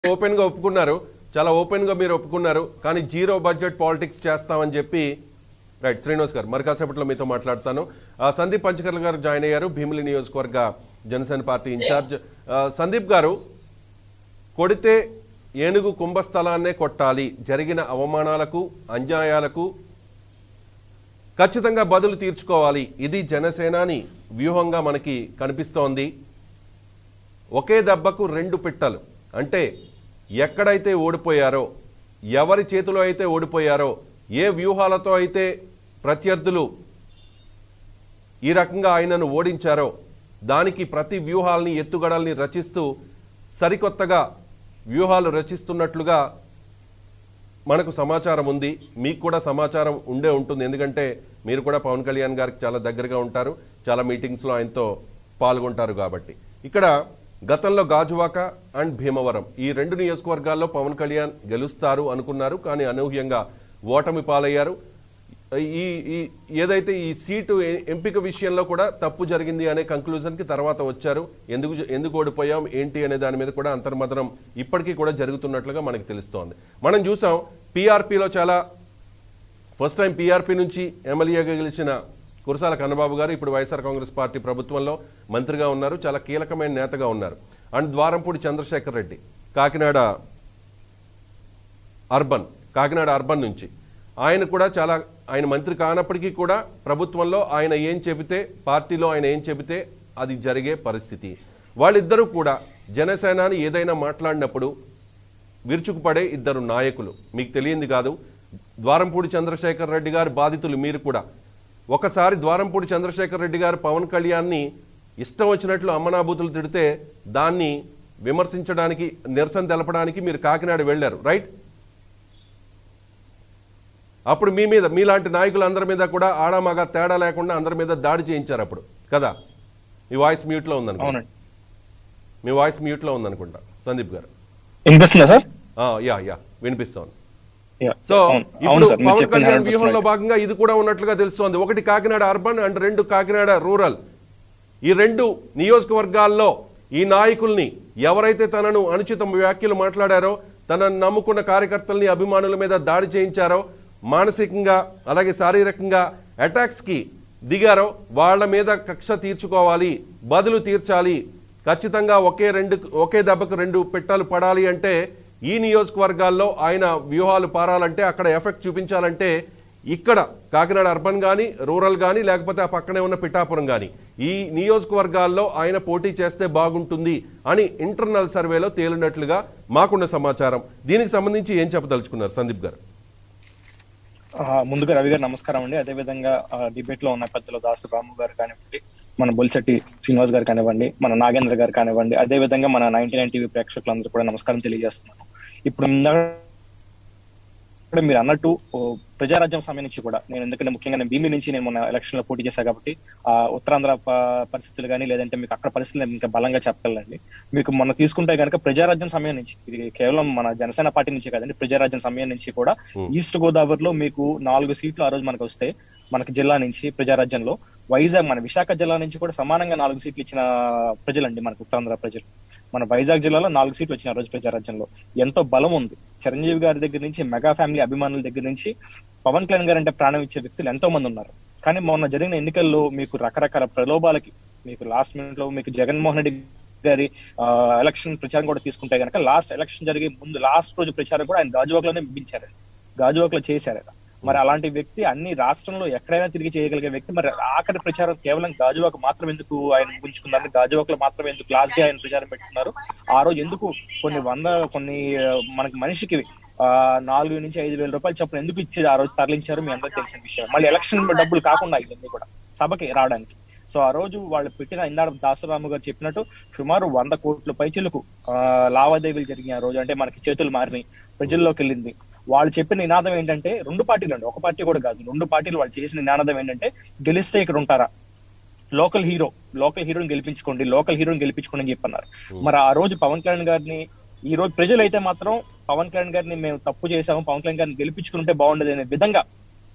Open గా ఒప్పుకున్నారు చాలా ఓపెన్ గా మీరు ఒప్పుకున్నారు కానీ జీరో బడ్జెట్ పాలిటిక్స్ చేస్తామని చెప్పి రైట్ శ్రీనివాస్ గారు మరి కాసేపట్లో మీతో మాట్లాడతాను ఆ, సందీప్ పంచకర్ల గారు జాయిన్ అయ్యారు భీమిలి నియోజకవర్గ జనసేన పార్టీ ఇన్ఛార్జ్ ఆ, సందీప్ గారు కొడితే ఏనుగు కుంభస్థలాన్నే కొట్టాలి జరిగిన అవమానాలకు అన్యాయాలకు ఖచ్చితంగా బదులు తీర్చుకోవాలి ఇది జనసేనాని వ్యూహంగా మనకి కనిపిస్తోంది ఒకే దెబ్బకు రెండు పిట్టలు అంటే ఎక్కడైతే ఓడిపోయారో ఎవరి చేతిలో అయితే ఓడిపోయారో ఏ వ్యూహాలతో అయితే ప్రత్యర్థులు ఈ రకంగా ఆయనను ఓడించారో దానికి ప్రతి వ్యూహాల్ని ఎత్తుగడల్ని రచిస్తూ సరికొత్తగా వ్యూహాలు రచిస్తున్నట్లుగా మనకు సమాచారం ఉంది మీకు కూడా సమాచారం ఉండే ఉంటుంది ఎందుకంటే మీరు కూడా పవన్ కళ్యాణ్ గారికి చాలా దగ్గరగా ఉంటారు చాలా మీటింగ్స్లో ఆయనతో పాల్గొంటారు కాబట్టి ఇక్కడ గతంలో గాజువాక అండ్ భీమవరం ఈ రెండు నియోజకవర్గాల్లో పవన్ కళ్యాణ్ గెలుస్తారు అనుకున్నారు కానీ అనూహ్యంగా ఓటమి పాలయ్యారు ఈ ఈ ఏదైతే ఈ సీటు ఎ- ఎంపిక విషయంలో కూడా తప్పు జరిగింది అనే కంక్లూజన్ కి తర్వాత వచ్చారు ఎందుకు జ- ఎందుకు ఓడిపోయాం ఏంటి అనే దాని మీద కూడా అంతర్మదనం ఇప్పటికీ కూడా జరుగుతున్నట్లుగా మనకి తెలుస్తోంది మనం చూసాం పీఆర్పీలో చాలా ఫస్ట్ టైం పీఆర్పీ నుంచి ఎమ్మెల్యేగా గెలిచిన కురసాల కన్నబాబు గారు ఇప్పుడు వైఎస్ఆర్ కాంగ్రెస్ పార్టీ ప్రభుత్వంలో మంత్రిగా ఉన్నారు చాలా కీలకమైన నేతగా ఉన్నారు and Dwarampudi Chandrasekhar Reddy Kakinada urban Kakinada urban నుంచి ఆయన కూడా చాలా ఆయన మంత్రి కానప్పటికీ కూడా ప్రభుత్వంలో ఆయన ఏం చెబితే పార్టీలో ఆయన ఏం చెబితే అది జరిగే పరిస్థితి వాళ్ళిద్దరూ కూడా జనసేనాని ఏదైనా మాట్లాడినప్పుడు విరుచుకుపడే ఇద్దరు నాయకులు మీకు తెలియంది కాదు ద్వారంపూడి చంద్రశేఖర్ రెడ్డి గారి బాధితులు మీరు కూడా ఒకసారి ద్వారంపూడి చంద్రశేఖర్ రెడ్డి గారు పవన్ కళ్యాణ్ని ఇష్టం వచ్చినట్లు అమ్మనాభూతులు తిడితే దాన్ని విమర్శించడానికి నిరసన తెలపడానికి మీరు కాకినాడ వెళ్ళారు రైట్ అప్పుడు మీ మీద మీలాంటి నాయకులందరి మీద కూడా ఆడామగా తేడా లేకుండా అందరి మీద దాడి చేయించారు అప్పుడు కదా మీ వాయిస్ మ్యూట్లో ఉందనుకుంటా అవునండి మీ వాయిస్ మ్యూట్లో ఉందనుకుంటా సందీప్ గారు వినిపిస్తుందా సార్ ఆ, యా యా వినిపిస్తోంది యా, సో అవును ఇప్పుడు అవును సార్ మీరు పవన్ చెప్పింది కళ్యాణ్ 100% వ్యూహంలో భాగంగా ఇది కూడా ఉన్నట్లుగా తెలుస్తోంది ఒకటి కాకినాడ అర్బన్ అండ్ రెండు కాకినాడ రూరల్ ఈ రెండు నియోజకవర్గాల్లో ఈ నాయకుల్ని ఎవరైతే తనను అనుచిత వ్యాఖ్యలు మాట్లాడారో తనను నమ్ముకున్న కార్యకర్తల్ని అభిమానుల మీద దాడి చేయించారో మానసికంగా అలాగే శారీరకంగా అటాక్స్ కి దిగారో వాళ్ళ మీద కక్ష తీర్చుకోవాలి బదులు తీర్చాలి ఖచ్చితంగా ఒకే రెండు ఒకే దెబ్బకు రెండు పెట్టాలు పడాలి అంటే ఈ నియోజకవర్గాల్లో ఆయన వ్యూహాలు పారాలంటే అక్కడ ఎఫెక్ట్ చూపించాలంటే ఇక్కడ కాకినాడ అర్బన్ కానీ రూరల్ కానీ లేకపోతే ఆ పక్కనే ఉన్న పిఠాపురం కానీ ఈ నియోజకవర్గాల్లో ఆయన పోటీ చేస్తే బాగుంటుంది అని ఇంటర్నల్ సర్వేలో తేలినట్లుగా మాకున్న సమాచారం దీనికి సంబంధించి ఏం చెప్పదలుచుకున్నారు సందీప్ గారు ఆ, ముందుగా రవి గారు నమస్కారం అండి అదేవిధంగా డిబేట్ లో ఉన్న పెద్దలు దాసు రాము గారు కానివ్వండి మన బొలిశెట్టి శ్రీనివాస్ గారు కానివ్వండి మన నాగేంద్ర గారు కానివ్వండి అదే విధంగా మన నైన్టీ నైన్ టీవీ ప్రేక్షకులందరూ కూడా నమస్కారం తెలియజేస్తున్నాను ఇప్పుడు ఇందాక కూడా మీరు అన్నట్టు ఓ, ప్రజారాజ్యం సమయం నుంచి కూడా నేను ఎందుకంటే ముఖ్యంగా నేను భీమి నుంచి నేను మొన్న ఎలక్షన్ లో పోటీ చేశాను కాబట్టి ఆ ఉత్తరాంధ్ర ప- పరిస్థితులు కానీ లేదంటే మీకు అక్కడ పరిస్థితులు నేను ఇంకా బలంగా చెప్పగలండి మీకు మొన్న తీసుకుంటే కనుక ప్రజారాజ్యం సమయం నుంచి ఇది కేవలం మన జనసేన పార్టీ నుంచి కాదండి ప్రజారాజ్యం సమయం నుంచి కూడా ఈస్ట్ గోదావరిలో మీకు నాలుగు సీట్లు ఆ రోజు మనకు వస్తే మనకి జిల్లా నుంచి ప్రజారాజ్యంలో వైజాగ్ మన విశాఖ జిల్లా నుంచి కూడా సమానంగా నాలుగు సీట్లు ఇచ్చిన ప్రజలండి మనకు ఉత్తరాంధ్ర ప్రజలు మన వైజాగ్ జిల్లాలో నాలుగు సీట్లు వచ్చిన ఆ రోజు ప్రజారాజ్యంలో ఎంతో బలం ఉంది చిరంజీవి గారి దగ్గర నుంచి మెగా ఫ్యామిలీ అభిమానుల దగ్గర నుంచి పవన్ కళ్యాణ్ గారు అంటే ప్రాణం ఇచ్చే వ్యక్తులు ఎంతో మంది ఉన్నారు కానీ మొన్న జరిగిన ఎన్నికల్లో మీకు రకరకాల ప్రలోభాలకి మీకు లాస్ట్ మినిట్ లో మీకు జగన్మోహన్ రెడ్డి గారి ఆ, ఎలక్షన్ ప్రచారం కూడా తీసుకుంటే కనుక లాస్ట్ ఎలక్షన్ జరిగే ముందు లాస్ట్ రోజు ప్రచారం కూడా ఆయన గాజువాకలోనే ముగించారు గాజువాకలో చేశారు ఆయన. మరి అలాంటి వ్యక్తి అన్ని రాష్ట్రంలో ఎక్కడైనా తిరిగి చేయగలిగే వ్యక్తి మరి ఆఖరి ప్రచారం కేవలం గాజువాక మాత్రం ఎందుకు ఆయన ముగించుకున్నారు గాజువాకలో మాత్రం ఎందుకు లాస్ట్ డే ఆయన ప్రచారం పెట్టుకున్నారు ఆ రోజు ఎందుకు కొన్ని వంద కొన్ని ఆ, మనకి మనిషికి ఆ నాలుగు నుంచి ఐదు వేల రూపాయలు చొప్పున ఎందుకు ఇచ్చి ఆ రోజు తరలించారు మీ అందరికి తెలిసిన విషయం మళ్ళీ ఎలక్షన్ డబ్బులు కాకుండా ఇవన్నీ కూడా సభకి రావడానికి సో ఆ రోజు వాళ్ళు పెట్టిన ఇందాడ దాసరాము గారు చెప్పినట్టు సుమారు వంద కోట్ల పైచిలకు ఆ, లావాదేవీలు జరిగినాయి ఆ రోజు అంటే మనకి చేతులు మారినాయి ప్రజల్లోకి వెళ్ళింది వాళ్ళు చెప్పిన నినాదం ఏంటంటే రెండు పార్టీలు అండి ఒక పార్టీ కూడా కాదు రెండు పార్టీలు వాళ్ళు చేసిన నినాదం ఏంటంటే గెలిస్తే ఇక్కడ ఉంటారా లోకల్ హీరో లోకల్ హీరోని గెలిపించుకోండి లోకల్ హీరోని గెలిపించుకోండి అని చెప్పన్నారు మరి ఆ రోజు పవన్ కళ్యాణ్ గారిని ఈ రోజు ప్రజలు అయితే మాత్రం పవన్ కళ్యాణ్ గారిని మేము తప్పు చేశాము పవన్ కళ్యాణ్ గారిని గెలిపించుకుంటే బాగుండదు అనే విధంగా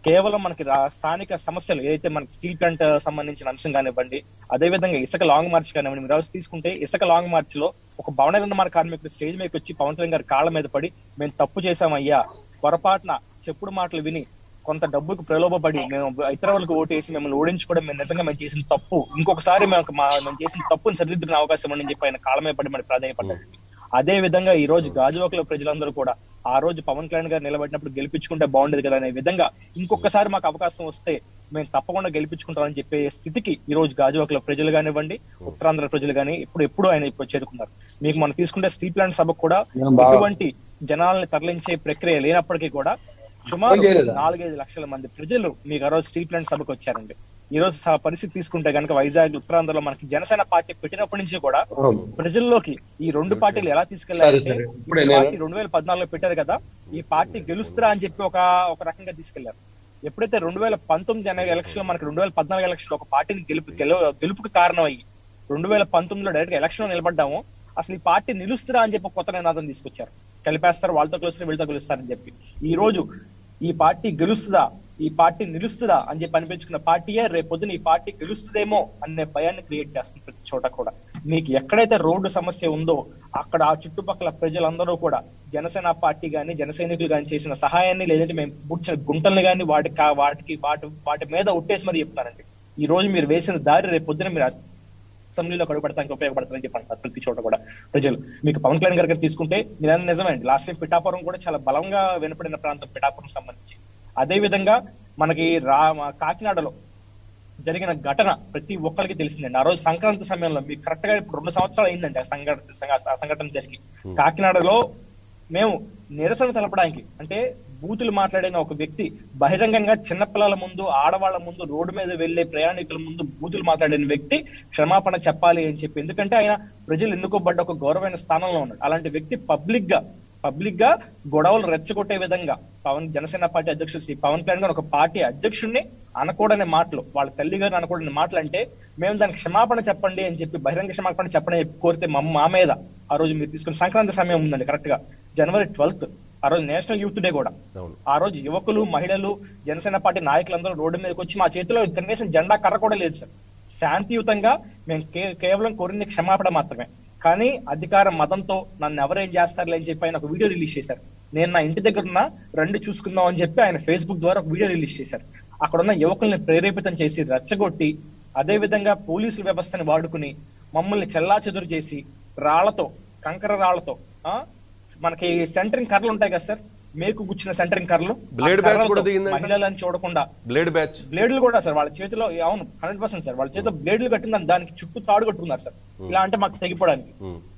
కేవలం మనకి రా- స్థానిక సమస్యలు ఏదైతే మనకి స్టీల్ ప్లాంట్ సంబంధించిన అంశం కానివ్వండి అదే విధంగా ఇసుక లాంగ్ మార్చ్ కానివ్వండి మీరు రోజు తీసుకుంటే ఇసుక లాంగ్ మార్చ్ లో ఒక భవన నిర్మాణ కార్మికుడు స్టేజ్ మీదకి వచ్చి పవన్ కళ్యాణ్ గారి కాళ్ళ మీద పడి మేము తప్పు చేశామయ్యా పొరపాటున చెప్పుడు మాటలు విని కొంత డబ్బుకు ప్రలోభపడి మేము ఇతర వాళ్ళకి ఓటు వేసి మిమ్మల్ని ఓడించుకోవడం మేము నిజంగా మేము చేసిన తప్పు ఇంకొకసారి మేము మా మేము చేసిన తప్పుని సరిదిద్దుకునే అవకాశం అని చెప్పి ఆయన కాళ్ళ మీద పడి మనకి ప్రాధాన్యపడ్డాడు అదే విధంగా ఈ రోజు గాజువాకలో ప్రజలందరూ కూడా ఆ రోజు పవన్ కళ్యాణ్ గారు నిలబడినప్పుడు గెలిపించుకుంటే బాగుండేది కదా అనే విధంగా ఇంకొకసారి మాకు అవకాశం వస్తే మేము తప్పకుండా గెలిపించుకుంటామని చెప్పే స్థితికి ఈ రోజు గాజువాకలో ప్రజలు కానివ్వండి ఉత్తరాంధ్ర ప్రజలు కానీ ఇప్పుడు ఎప్పుడు ఆయన ఇప్పుడు చేరుకున్నారు మీకు మనం తీసుకుంటే స్టీల్ ప్లాంట్ సభకు కూడా ఎటువంటి జనాల్ని తరలించే ప్రక్రియ లేనప్పటికీ కూడా సుమారు చేయలేదా? నాలుగైదు లక్షల మంది ప్రజలు మీకు ఆ రోజు స్టీల్ ప్లాంట్ సభకు వచ్చారండి ఈ రోజు స- పరిస్థితి తీసుకుంటే కనుక వైజాగ్ ఉత్తరాంధ్రలో మనకి జనసేన పార్టీ పెట్టినప్పటి నుంచి కూడా అవును. ప్రజల్లోకి ఈ రెండు పార్టీలు ఎలా సరే, తీసుకెళ్లారంటే సరే. ఇప్పుడే ఈ నేను- పార్టీ రెండు వేల పద్నాలుగులో పెట్టారు కదా ఈ పార్టీ గెలుస్తారా అని చెప్పి ఒక ఒక రకంగా తీసుకెళ్లారు ఎప్పుడైతే రెండు వేల పంతొమ్మిది అనే ఎలక్షన్ మనకి రెండు వేల పద్నాలుగు ఎలక్షన్ ఒక పార్టీని గెలుపు గెలు- గెలుపుకి కారణం అయ్యి రెండు వేల పంతొమ్మిదిలో డైరెక్ట్ ఎలక్షన్ నిలబడ్డాము అసలు ఈ పార్టీ నిలుస్తారా అని చెప్పి ఒక కొత్త నినాదం తీసుకొచ్చారు కలిపేస్తారు వాళ్ళతో కలుస్తారు వీళ్ళతో కలుస్తారని చెప్పి ఈ రోజు ఈ పార్టీ గెలుస్తుందా ఈ పార్టీ నిలుస్తుందా అని చెప్పి అనిపించుకున్న పార్టీయే రేపు పొద్దున ఈ పార్టీ గెలుస్తుందేమో అనే భయాన్ని క్రియేట్ చేస్తుంది ప్రతి చోట కూడా మీకు ఎక్కడైతే రోడ్డు సమస్య ఉందో అక్కడ ఆ చుట్టుపక్కల ప్రజలందరూ కూడా జనసేన పార్టీ గాని జన సైనికులు గాని చేసిన సహాయాన్ని లేదంటే మేము పుట్టిన గుంటల్ని గాని వాటి కా- వాటికి వాటి వాటి మీద ఉట్టేసి మరి చెప్తానండి ఈ రోజు మీరు వేసిన దారి రేపు పొద్దున మీరు అసెంబ్లీలో కడుపడటానికి ఉపయోగపడుతుందని చెప్పి అంటారు ప్రతి చోట కూడా ప్రజలు మీకు పవన్ కళ్యాణ్ గారి తీసుకుంటే నేను నిజమే అండి లాస్ట్ టైం పిఠాపురం కూడా చాలా బలంగా వినపడిన ప్రాంతం పిఠాపురం సంబంధించి అదే విధంగా మనకి రా కాకినాడలో జరిగిన ఘటన ప్రతి ఒక్కరికి తెలిసిందండి ఆ రోజు సంక్రాంతి సమయంలో మీకు కరెక్ట్ గా ఇప్పుడు రెండు సంవత్సరాలు అయిందండి ఆ సంఘటన ఆ సంఘటన జరిగి కాకినాడలో మేము నిరసన తెలపడానికి అంటే బూతులు మాట్లాడిన ఒక వ్యక్తి బహిరంగంగా చిన్నపిల్లల ముందు ఆడవాళ్ల ముందు రోడ్డు మీద వెళ్లే ప్రయాణికుల ముందు బూతులు మాట్లాడిన వ్యక్తి క్షమాపణ చెప్పాలి అని చెప్పి ఎందుకంటే ఆయన ప్రజలు ఎన్నుకోబడ్డ ఒక గౌరవమైన స్థానంలో ఉన్నాడు అలాంటి వ్యక్తి పబ్లిక్ గా పబ్లిక్ గా గొడవలు రెచ్చగొట్టే విధంగా పవన్ జనసేన పార్టీ అధ్యక్షుడు శ్రీ పవన్ కళ్యాణ్ గారు ఒక పార్టీ అధ్యక్షుడిని అనకూడని మాటలు వాళ్ళ తల్లి గారు అనకూడని మాటలు అంటే మేము దానికి క్షమాపణ చెప్పండి అని చెప్పి బహిరంగ క్షమాపణ చెప్పండి అని చెప్పి కోరితే మా మా మీద ఆ రోజు మీరు తీసుకున్న సంక్రాంతి సమయం ఉందండి కరెక్ట్ గా జనవరి ట్వెల్త్ ఆ రోజు నేషనల్ యూత్ డే కూడా అవును ఆ రోజు యువకులు మహిళలు జనసేన పార్టీ నాయకులందరూ రోడ్డు మీదకి వచ్చి మా చేతిలో కనీసం జెండా కర్ర కూడా లేదు సార్ శాంతియుతంగా మేము కే- కేవలం కోరింది క్షమాపణ మాత్రమే కానీ అధికార మతంతో నన్ను ఎవరేం చేస్తారులే అని చెప్పి ఆయన ఒక వీడియో రిలీజ్ చేశారు నేను నా ఇంటి దగ్గర ఉన్న రండి చూసుకుందాం అని చెప్పి ఆయన ఫేస్బుక్ ద్వారా ఒక వీడియో రిలీజ్ చేశారు అక్కడ ఉన్న యువకుల్ని ప్రేరేపితం చేసి రెచ్చగొట్టి అదే విధంగా పోలీసుల వ్యవస్థని వాడుకుని మమ్మల్ని చెల్లా చెదురు చేసి రాళ్లతో కంకర రాళ్లతో ఆ మనకి సెంటరింగ్ కర్రలు ఉంటాయి కదా సార్ మేకు గుచ్చిన సెంటరింగ్ కర్రలు ఆ Blade batch కర్రలతో కూడా దిగిందంట. మహిళలను చూడకుండా బ్లేడ్ బ్యాచ్ బ్లేడ్లు కూడా సార్ వాళ్ళ చేతిలో అవును హండ్రెడ్ పర్సెంట్ సార్ వాళ్ళ చేతిలో బ్లేడ్లు కట్టిందని దానికి చుట్టూ తాడు కట్టుకున్నారు సార్ ఇలా అంటే మాకు తెగిపోవడానికి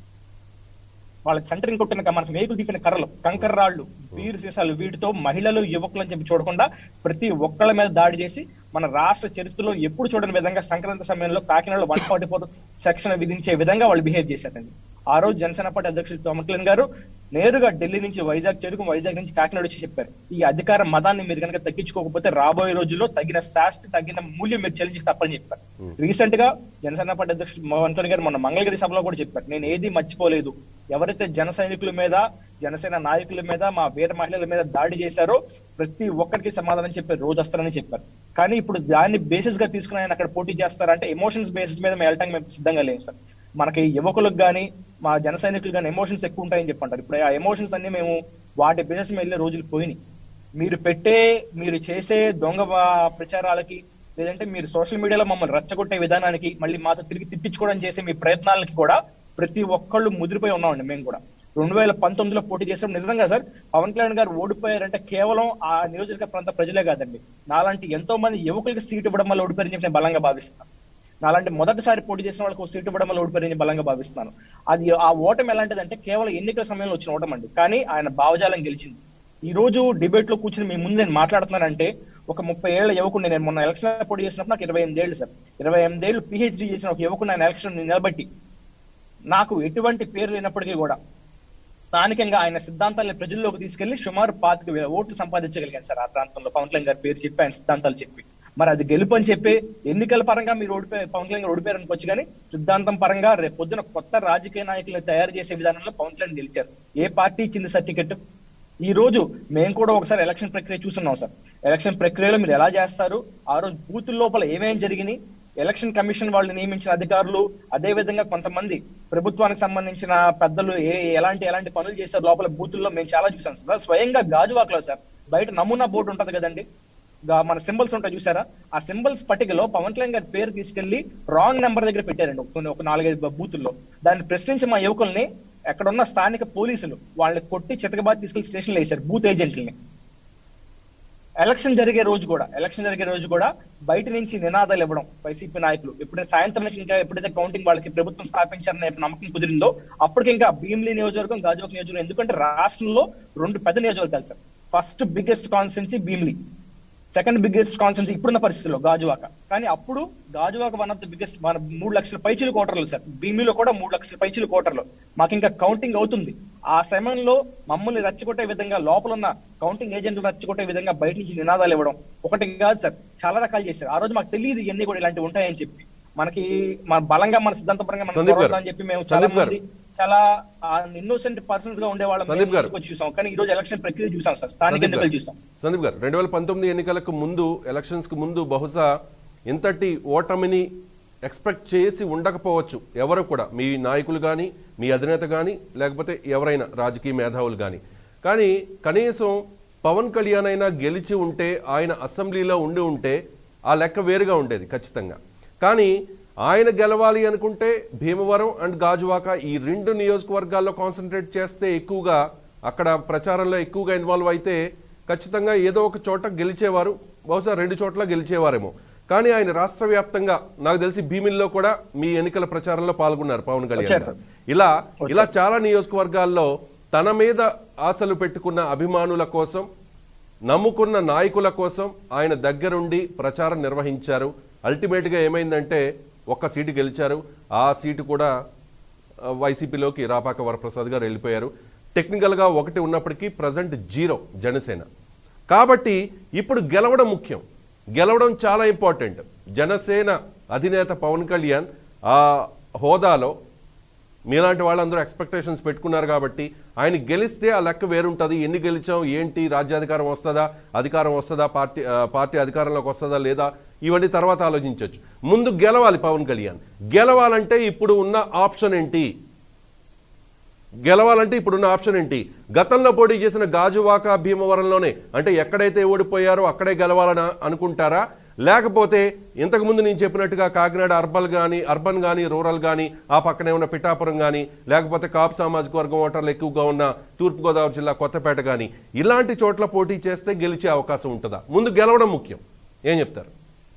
వాళ్ళ సెంటరింగ్ కొట్టిన మనకు మేకులు దిప్పిన కర్రలు కంకర రాళ్ళు బీరు సీసాలు వీటితో మహిళలు యువకులు అని చెప్పి చూడకుండా ప్రతి ఒక్కళ్ళ మీద దాడి చేసి మన రాష్ట్ర చరిత్రలో ఎప్పుడు చూడని విధంగా సంక్రాంతి సమయంలో కాకినాడలో వన్ ఫార్టీ ఫోర్ సెక్షన్ విధించే విధంగా వాళ్ళు బిహేవ్ చేశారండి ఆ రోజు జనసేన పార్టీ అధ్యక్షుడు పవన్ కళ్యాణ్ గారు నేరుగా ఢిల్లీ నుంచి వైజాగ్ చేరుకు వైజాగ్ నుంచి కాకినాడ వచ్చి చెప్పారు ఈ అధికార మదాన్ని మీరు కనుక తగ్గించుకోకపోతే రాబోయే రోజుల్లో తగిన శాస్తి తగిన మూల్యం మీరు చెల్లించి తప్పని చెప్పారు రీసెంట్ గా జనసేన పార్టీ అధ్యక్షుడు పవన్ కళ్యాణ్ గారు మొన్న మంగళగిరి సభలో కూడా చెప్పారు నేను ఏది మర్చిపోలేదు ఎవరైతే జన సైనికుల మీద జనసేన నాయకుల మీద మా వీర మహిళల మీద దాడి చేశారో ప్రతి ఒక్కరికి సమాధానం చెప్పే రోజు వస్తారని చెప్పారు కానీ ఇప్పుడు దాన్ని బేసిస్ గా తీసుకుని ఆయన అక్కడ పోటీ చేస్తారంటే ఎమోషన్స్ బేసిస్ మీద మేము వెళ్ళటానికి మేము సిద్ధంగా లేము సార్ మనకి యువకులకు గానీ మా జన సైనికులు కానీ ఎమోషన్స్ ఎక్కువ ఉంటాయని చెప్పంటారు ఇప్పుడు ఆ ఎమోషన్స్ అన్ని మేము వాటి బేసిస్ మీద వెళ్ళే రోజులు పోయినాయి మీరు పెట్టే మీరు చేసే దొంగ వా- ప్రచారాలకి లేదంటే మీరు సోషల్ మీడియాలో మమ్మల్ని రెచ్చగొట్టే విధానానికి మళ్ళీ మాతో తిరిగి తిప్పించుకోవడం చేసే మీ ప్రయత్నాలకి కూడా ప్రతి ఒక్కళ్ళు ముదిరిపోయి ఉన్నామండి మేము కూడా రెండు వేల పంతొమ్మిదిలో పోటీ చేసినప్పుడు నిజంగా సార్ పవన్ కళ్యాణ్ గారు ఓడిపోయారంటే కేవలం ఆ నియోజక ప్రాంత ప్రజలే కాదండి నాలాంటి ఎంతో మంది యువకులకి సీట్ ఇవ్వడం వల్ల ఓడిపోయారని చెప్పి నేను బలంగా భావిస్తున్నాను నాలాంటి మొదటిసారి పోటీ చేసిన వాళ్ళకి ఒక సీటు ఇవ్వడం వల్ల ఓడిపోయారని నేను బలంగా భావిస్తున్నాను అది ఆ ఓటమి ఎలాంటిదంటే కేవలం ఎన్నికల సమయంలో వచ్చిన ఓటం అండి కానీ ఆయన భావజాలం గెలిచింది ఈ రోజు డిబేట్ లో కూర్చుని మీ ముందు నేను మాట్లాడుతున్నానంటే ఒక ముప్పై ఏళ్ల యువకుడిని నేను మొన్న ఎలక్షన్ పోటీ చేసినప్పుడు నాకు ఇరవై ఎనిమిది ఏళ్ళు సార్ ఇరవై ఎనిమిది ఏళ్ళు పిహెచ్డి చేసిన ఒక యువకుడు ఆయన ఎలక్షన్ నిలబట్టి నాకు ఎటువంటి పేరు లేనప్పటికీ కూడా స్థానికంగా ఆయన సిద్ధాంతాలను ప్రజల్లోకి తీసుకెళ్లి సుమారు పాతిక వేల ఓట్లు సంపాదించగలిగాను సార్ ఆ ప్రాంతంలో పవన్ కళ్యాణ్ గారి పేరు చెప్పి ఆయన సిద్ధాంతాలు చెప్పి మరి అది గెలుపు అని చెప్పి ఎన్నికల పరంగా మీరు ఓడిపోయి పవన్ కళ్యాణ్ గారు ఓడిపోయారు అనుకోవచ్చు కానీ సిద్ధాంతం పరంగా రేపు పొద్దున కొత్త రాజకీయ నాయకులను తయారు చేసే విధానంలో పవన్ కళ్యాణ్ గెలిచారు ఏ పార్టీ ఇచ్చింది సర్టిఫికెట్ ఈ రోజు మేము కూడా ఒకసారి ఎలక్షన్ ప్రక్రియ చూస్తున్నాం సార్ ఎలక్షన్ ప్రక్రియలో మీరు ఎలా చేస్తారు ఆ రోజు బూత్ లోపల ఏమేం జరిగినాయి ఎలక్షన్ కమిషన్ వాళ్ళు నియమించిన అధికారులు అదే విధంగా కొంతమంది ప్రభుత్వానికి సంబంధించిన పెద్దలు ఏ ఎలాంటి ఎలాంటి పనులు చేశారు లోపల బూతుల్లో మేము చాలా చూసాం సార్ స్వయంగా గాజువాకలో సార్ బయట నమూనా బోర్డు ఉంటది కదండి గా- మన సింబల్స్ ఉంటాయి చూసారా ఆ సింబల్స్ పట్టికలో పవన్ కళ్యాణ్ గారి పేరు తీసుకెళ్లి రాంగ్ నెంబర్ దగ్గర పెట్టారండి ఒక కొన్ని- ఒక నాలుగైదు బూతుల్లో దాన్ని ప్రశ్నించి మా యువకుల్ని అక్కడ ఉన్న స్థానిక పోలీసులు వాళ్ళని కొట్టి చితకబాద్ తీసుకెళ్లి స్టేషన్లో వేశారు బూత్ ఏజెంట్లని ఎలక్షన్ జరిగే రోజు కూడా ఎలక్షన్ జరిగే రోజు కూడా బయట నుంచి నినాదాలు ఇవ్వడం వైసీపీ నాయకులు ఎప్పుడైతే సాయంత్రానికి ఇంకా ఎప్పుడైతే కౌంటింగ్ వాళ్ళకి ప్రభుత్వం స్థాపించారనే నమ్మకం కుదిరిందో అప్పటికి ఇంకా భీమిలి నియోజకవర్గం గాజువాక నియోజకవర్గం ఎందుకంటే రాష్ట్రంలో రెండు పెద్ద నియోజకవర్గాలు sir first biggest constituency Bheemili second biggest constituency ఇప్పుడున్న పరిస్థితిలో గాజువాక కానీ అప్పుడు Gajuwaka one of the biggest మన మూడు లక్షల పైచీలు కోటర్లు సార్ భీమిలో కూడా మూడు లక్షల పైచీలు కోటర్లు మాకు ఇంకా కౌంటింగ్ అవుతుంది ఆ సమయంలో మమ్మల్ని రెచ్చగొట్టే విధంగా లోపల ఉన్న కౌంటింగ్ ఏజెంట్లు రెచ్చగొట్టే విధంగా బయట నుంచి నినాదాలు ఇవ్వడం ఒకటి కాదు సార్ చాలా రకాలు చేశారు ఆ రోజు మాకు తెలియదు ఇవన్నీ కూడా ఇలాంటివి ఉంటాయని చెప్పి మనకి మన బలంగా మన సిద్ధాంతపరంగా మనం సందీప్ గారు. పోరాడదాం అని చెప్పి మేము చాలా సందీప్ గారు. మంది చాలా ఇన్నోసెంట్ పర్సన్స్ గా ఉండేవాళ్ళం సందీప్ గారు. మేము చూసాం కానీ ఈ రోజు ఎలక్షన్ ప్రక్రియ చూసాం సార్ స్థానిక సందీప్ ఎన్నికలు గారు చూసాం సందీప్ గారు రెండు వేల పంతొమ్మిది ఎన్నికలకు ముందు ఎలక్షన్స్ కు ముందు బహుశా ఇంతటి ఓటమిని ఎక్స్పెక్ట్ చేసి ఉండకపోవచ్చు ఎవరు కూడా మీ నాయకులు కానీ మీ అధినేత కానీ లేకపోతే ఎవరైనా రాజకీయ మేధావులు కానీ కానీ కనీసం పవన్ కళ్యాణ్ అయినా గెలిచి ఉంటే ఆయన అసెంబ్లీలో ఉండి ఉంటే ఆ లెక్క వేరుగా ఉండేది ఖచ్చితంగా కానీ ఆయన గెలవాలి అనుకుంటే భీమవరం అండ్ గాజువాక ఈ రెండు నియోజకవర్గాల్లో కాన్సన్ట్రేట్ చేస్తే ఎక్కువగా అక్కడ ప్రచారంలో ఎక్కువగా ఇన్వాల్వ్ అయితే ఖచ్చితంగా ఏదో ఒక చోట గెలిచేవారు బహుశా రెండు చోట్ల గెలిచేవారేమో కానీ ఆయన రాష్ట్ర వ్యాప్తంగా నాకు తెలిసి భీమిల్లో కూడా మీ ఎన్నికల ప్రచారంలో పాల్గొన్నారు పవన్ కళ్యాణ్ వచ్చారు గారు. ఇలా ఇలా చాలా నియోజకవర్గాల్లో తన మీద ఆశలు పెట్టుకున్న అభిమానుల కోసం నమ్ముకున్న నాయకుల కోసం ఆయన దగ్గరుండి ప్రచారం నిర్వహించారు అల్టిమేట్గా ఏమైందంటే ఒక్క సీటు గెలిచారు ఆ సీటు కూడా ఆ, వైసీపీలోకి రాపాక వరప్రసాద్ గారు వెళ్ళిపోయారు టెక్నికల్గా ఒకటి ఉన్నప్పటికీ ప్రజెంట్ జీరో జనసేన కాబట్టి ఇప్పుడు గెలవడం ముఖ్యం గెలవడం చాలా ఇంపార్టెంట్ జనసేన అధినేత పవన్ కళ్యాణ్ ఆ హోదాలో మీలాంటి వాళ్ళందరూ ఎక్స్పెక్టేషన్స్ పెట్టుకున్నారు కాబట్టి ఆయన గెలిస్తే ఆ లెక్క వేరుంటుంది ఎన్ని గెలిచాం ఏంటి రాజ్యాధికారం వస్తుందా అధికారం వస్తుందా పార్టీ ఆ, పార్టీ అధికారంలోకి వస్తుందా లేదా ఇవన్నీ తర్వాత ఆలోచించవచ్చు ముందు గెలవాలి పవన్ కళ్యాణ్ గెలవాలంటే ఇప్పుడు ఉన్న ఆప్షన్ ఏంటి గెలవాలంటే ఇప్పుడున్న ఆప్షన్ ఏంటి గతంలో పోటీ చేసిన గాజువాక భీమవరంలోనే అంటే ఎక్కడైతే ఓడిపోయారో అక్కడే గెలవాలని అనుకుంటారా లేకపోతే ఇంతకుముందు నేను చెప్పినట్టుగా కాకినాడ అర్బన్ కానీ అర్బన్ కానీ రూరల్ కానీ ఆ పక్కనే ఉన్న పిఠాపురం కానీ లేకపోతే కాపు సామాజిక వర్గం ఓటర్లు ఎక్కువగా ఉన్న తూర్పుగోదావరి జిల్లా కొత్తపేట కానీ ఇలాంటి చోట్ల పోటీ చేస్తే గెలిచే అవకాశం ఉంటుందా ముందు గెలవడం ముఖ్యం ఏం చెప్తారు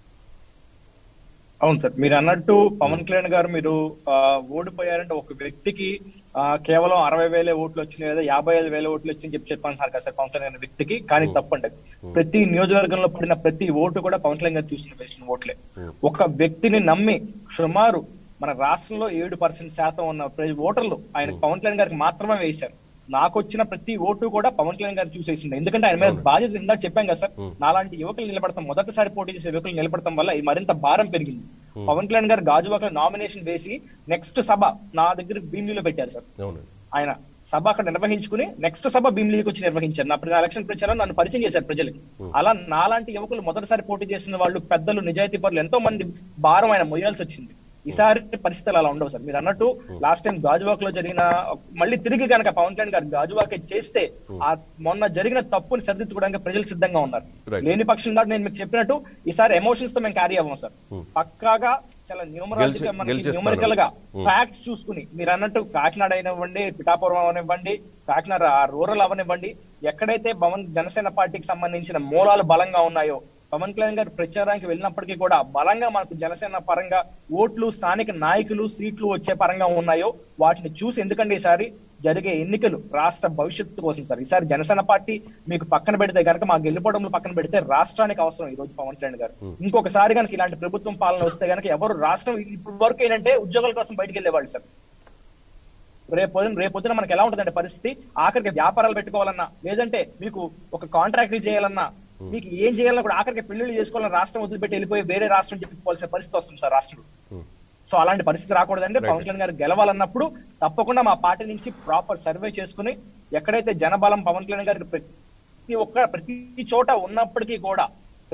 అవును సార్ మీరు అన్నట్టు పవన్ కళ్యాణ్ గారు మీరు ఆ, ఓడిపోయారంటే ఒక వ్యక్తికి ఆ, కేవలం అరవై వేల ఓట్లు వచ్చినాయి లేదా యాభై ఐదు వేల ఓట్లు వచ్చింది చెప్పి చెప్పాను కదా సార్ పవన్ కళ్యాణ్ అనే వ్యక్తికి కానీ తప్పండి ప్రతి నియోజకవర్గంలో పడిన ప్రతి ఓటు కూడా పవన్ కళ్యాణ్ గారు చూసిన వేసిన ఓట్లే ఒక వ్యక్తిని నమ్మి సుమారు మన రాష్ట్రంలో ఏడు పర్సెంట్ శాతం ఉన్న ప్ర- ఓటర్లు ఆయన పవన్ కళ్యాణ్ గారికి మాత్రమే వేశారు నాకు వచ్చిన ప్రతి ఓటు కూడా పవన్ కళ్యాణ్ గారు చూసేసింది ఎందుకంటే ఆయన మీద బాధ్యత ఇందాక చెప్పాం కదా సార్ నాలాంటి యువకులు నిలబడతాం మొదటిసారి పోటీ చేసే యువకులు నిలబడతాం వల్ల ఈ మరింత భారం పెరిగింది పవన్ కళ్యాణ్ గారు గాజువాకలో నామినేషన్ వేసి నెక్స్ట్ సభ నా దగ్గర భీమిలీలో పెట్టారు సార్ అవునండి ఆయన సభ అక్కడ నిర్వహించుకుని నెక్స్ట్ సభ భీమిలీకి వచ్చి నిర్వహించారు నా ప్ర- ఎలక్షన్ ప్రచారం నన్ను పరిచయం చేశారు ప్రజలకి అలా నాలాంటి యువకులు మొదటిసారి పోటీ చేసిన వాళ్ళు పెద్దలు నిజాయితీ పరులు ఎంతో మంది భారం ఆయన మొయ్యాల్సి వచ్చింది ఈసారి పరిస్థితులు అలా ఉండవు సార్ మీరు అన్నట్టు లాస్ట్ టైం గాజువాక్ లో జరిగిన మళ్ళీ తిరిగి కనుక పవన్ కళ్యాణ్ గారు గాజువాకే చేస్తే ఆ మొన్న జరిగిన తప్పుని సరిదిద్దుకోవడానికి ప్రజలు సిద్ధంగా ఉన్నారు Right. లేని పక్షం దాకా నేను మీకు చెప్పినట్టు ఈసారి ఎమోషన్స్ తో మేము క్యారీ అవ్వం సార్ పక్కాగా చాలా న్యూమరాలజీ గెలిచే- మనకి గెలిచేస్తారు. న్యూమరికల్ గా Hmm. ఫ్యాక్ట్స్ చూసుకుని మీరు అన్నట్టు కాకినాడ అయినవ్వండి పిఠాపురం అవనివ్వండి కాకినాడ రూరల్ అవనివ్వండి ఎక్కడైతే పవన్ జనసేన పార్టీకి సంబంధించిన మూలాలు బలంగా ఉన్నాయో పవన్ కళ్యాణ్ గారు ప్రచారానికి వెళ్ళినప్పటికీ కూడా బలంగా మనకు జనసేన పరంగా ఓట్లు స్థానిక నాయకులు సీట్లు వచ్చే పరంగా ఉన్నాయో వాటిని చూసి ఎందుకంటే ఈసారి జరిగే ఎన్నికలు రాష్ట్ర భవిష్యత్తు కోసం సార్ ఈసారి జనసేన పార్టీ మీకు పక్కన పెడితే కనుక మా గెలుపడంలో పక్కన పెడితే రాష్ట్రానికి అవసరం ఈ రోజు పవన్ కళ్యాణ్ గారు ఇంకొకసారి కనుక ఇలాంటి ప్రభుత్వం పాలన వస్తే కనుక ఎవరు రాష్ట్రం ఇప్పుడు వరకు ఏంటంటే ఉద్యోగాల కోసం బయటికి వెళ్ళేవాళ్ళు సార్ రేపు పొద్దున రేపు పొద్దున మనకి ఎలా ఉంటుందంటే పరిస్థితి ఆఖరికి వ్యాపారాలు పెట్టుకోవాలన్నా లేదంటే మీకు ఒక కాంట్రాక్ట్లు చేయాలన్నా మీకు ఏం చేయాలన్నా కూడా ఆఖరికి పెళ్లిళ్ళు చేసుకోవాలన్నా రాష్ట్రం వదిలిపెట్టి వెళ్ళిపోయి వేరే రాష్ట్రం చెప్పుకోవాల్సిన పరిస్థితి వస్తుంది సార్ రాష్ట్రంలో Hmm. సో అలాంటి పరిస్థితి రాకూడదంటే పవన్ కళ్యాణ్ గారు గెలవాలన్నప్పుడు తప్పకుండా మా పార్టీ నుంచి ప్రాపర్ సర్వే చేసుకుని ఎక్కడైతే జనబలం పవన్ కళ్యాణ్ గారికి ప్రతి ఒక్క ప్రతి చోట ఉన్నప్పటికీ కూడా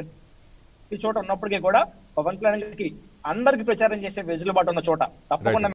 ప్రతి చోట ఉన్నప్పటికీ కూడా పవన్ కళ్యాణ్ గారికి అందరికి ప్రచారం చేసే వెసులుబాటు ఉన్న చోట తప్పకుండా